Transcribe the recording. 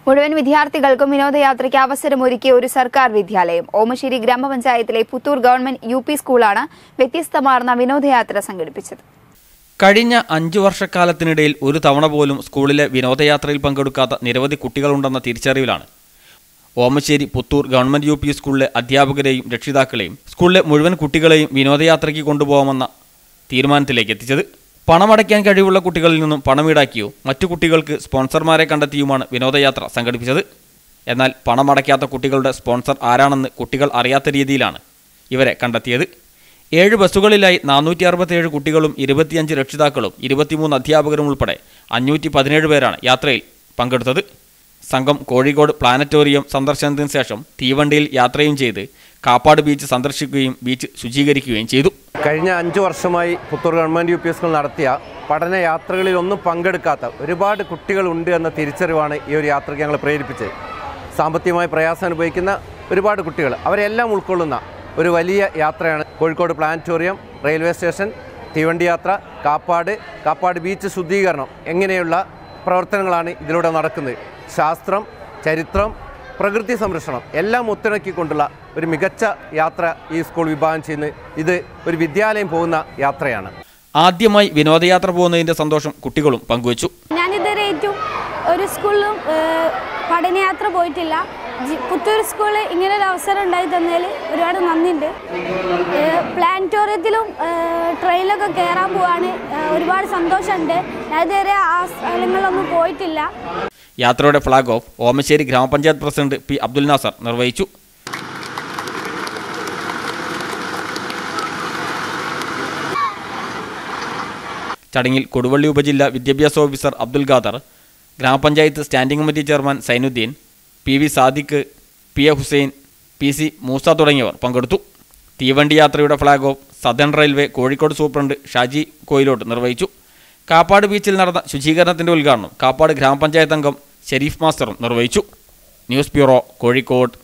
മുഴുവൻ വിദ്യാർത്ഥികൾക്കും വിനോദയാത്രയ്ക്ക് അവസരമൊരുക്കിയ ഒരു സർക്കാർ വിദ്യാലയം ഓമശ്ശേരി ഗ്രാമപഞ്ചായത്തിലെ പുത്തൂർ ഗവൺമെന്റ് യു പി സ്കൂളാണ് വ്യത്യസ്തമാർന്ന വിനോദയാത്ര സംഘടിപ്പിച്ചത് കഴിഞ്ഞ അഞ്ചു വർഷക്കാലത്തിനിടയിൽ ഒരു തവണ പോലും സ്കൂളിലെ വിനോദയാത്രയിൽ പങ്കെടുക്കാത്ത നിരവധി കുട്ടികളുണ്ടെന്ന തിരിച്ചറിവിലാണ് Omassery Puthur government U P സ്കൂളിലെ അധ്യാപകരെയും രക്ഷിതാക്കളെയും സ്കൂളിലെ മുഴുവൻ കുട്ടികളെയും വിനോദയാത്രയ്ക്ക് കൊണ്ടുപോകാമെന്ന തീരുമാനത്തിലേക്ക് എത്തിച്ചത് പണമടയ്ക്കാൻ കഴിവുള്ള കുട്ടികളിൽ നിന്നും പണം ഈടാക്കിയോ മറ്റു കുട്ടികൾക്ക് സ്പോൺസർമാരെ കണ്ടെത്തിയുമാണ് വിനോദയാത്ര സംഘടിപ്പിച്ചത് എന്നാൽ പണമടയ്ക്കാത്ത കുട്ടികളുടെ സ്പോൺസർ ആരാണെന്ന് കുട്ടികൾ അറിയാത്ത രീതിയിലാണ് ഇവരെ കണ്ടെത്തിയത് ഏഴ് ബസ്സുകളിലായി നാനൂറ്റി അറുപത്തിയേഴ് കുട്ടികളും ഇരുപത്തിയഞ്ച് രക്ഷിതാക്കളും ഇരുപത്തിമൂന്ന് അധ്യാപകരും ഉൾപ്പെടെ അഞ്ഞൂറ്റി പതിനേഴ് പേരാണ് യാത്രയിൽ പങ്കെടുത്തത് സംഘം കോഴിക്കോട് പ്ലാനറ്റോറിയം സന്ദർശനത്തിന് ശേഷം തീവണ്ടിയിൽ യാത്രയും ചെയ്ത് കാപ്പാട് ബീച്ച് സന്ദർശിക്കുകയും ബീച്ച് ശുചീകരിക്കുകയും ചെയ്തു കഴിഞ്ഞ അഞ്ച് വർഷമായി Puthur government U P school നടത്തിയ പഠനയാത്രകളിലൊന്നും പങ്കെടുക്കാത്ത ഒരുപാട് കുട്ടികളുണ്ട് എന്ന തിരിച്ചറിവാണ് ഈ ഒരു യാത്രയ്ക്ക് ഞങ്ങൾ പ്രേരിപ്പിച്ചത് സാമ്പത്തികമായി പ്രയാസം അനുഭവിക്കുന്ന ഒരുപാട് കുട്ടികൾ അവരെല്ലാം ഉൾക്കൊള്ളുന്ന ഒരു വലിയ യാത്രയാണ് കോഴിക്കോട് പ്ലാനറ്റോറിയം റെയിൽവേ സ്റ്റേഷൻ തീവണ്ടി യാത്ര കാപ്പാട് കാപ്പാട് ബീച്ച് ശുദ്ധീകരണം എങ്ങനെയുള്ള പ്രവർത്തനങ്ങളാണ് ഇതിലൂടെ നടക്കുന്നത് ശാസ്ത്രം ചരിത്രം പ്രകൃതി സംരക്ഷണം എല്ലാം ഒത്തിണക്കിക്കൊണ്ടുള്ള ഒരു മികച്ച യാത്ര ഈ സ്കൂൾ വിഭാഗം ചെയ്യുന്നത് ഇത് ഒരു വിദ്യാലയം പോകുന്ന യാത്രയാണ് ആദ്യമായി വിനോദയാത്ര പോകുന്നതിന്റെ സന്തോഷം കുട്ടികളും പങ്കുവച്ചു ഞാനിതുവരെ ഏറ്റവും ഒരു സ്കൂളിലും ഏഹ്, പഠനയാത്ര പോയിട്ടില്ല ജി- പുത്തൂർ സ്കൂളിൽ ഇങ്ങനെ ഒരു അവസരം ഉണ്ടായി തന്നതിൽ ഒരുപാട് നന്ദിയുണ്ട് ഏഹ്, പ്ലാനറ്റോറിയത്തിലും ഏഹ്, ട്രെയിനിലൊക്കെ കയറാൻ പോവാണ് ഏഹ്, ഒരുപാട് സന്തോഷമുണ്ട് ഞാൻ ഇതുവരെ ആ സ്ഥലങ്ങളിലൊന്നും പോയിട്ടില്ല യാത്രയുടെ ഫ്ളാഗ് ഓഫ് ഓമശ്ശേരി ഗ്രാമപഞ്ചായത്ത് പ്രസിഡന്റ് പി അബ്ദുൽ നാസർ നിർവഹിച്ചു ചടങ്ങിൽ കൊടുവള്ളി ഉപജില്ല വിദ്യാഭ്യാസ ഓഫീസർ അബ്ദുൽ ഖാദർ ഗ്രാമപഞ്ചായത്ത് standing committee chairman Sainudheen P V Sadiq P A Hussain P C Moosa തുടങ്ങിയവർ പങ്കെടുത്തു തീവണ്ടി യാത്രയുടെ flag off southern railway Kozhikode superintendent Shaji Koyilot നിർവഹിച്ചു കാപ്പാട് ബീച്ചിൽ നടന്ന ശുചീകരണത്തിന്റെ ഉദ്ഘാടനം കാപ്പാട് ഗ്രാമപഞ്ചായത്ത് അംഗം ഷെരീഫ് മാസ്റ്ററും നിർവഹിച്ചു ന്യൂസ് ബ്യൂറോ കോഴിക്കോട്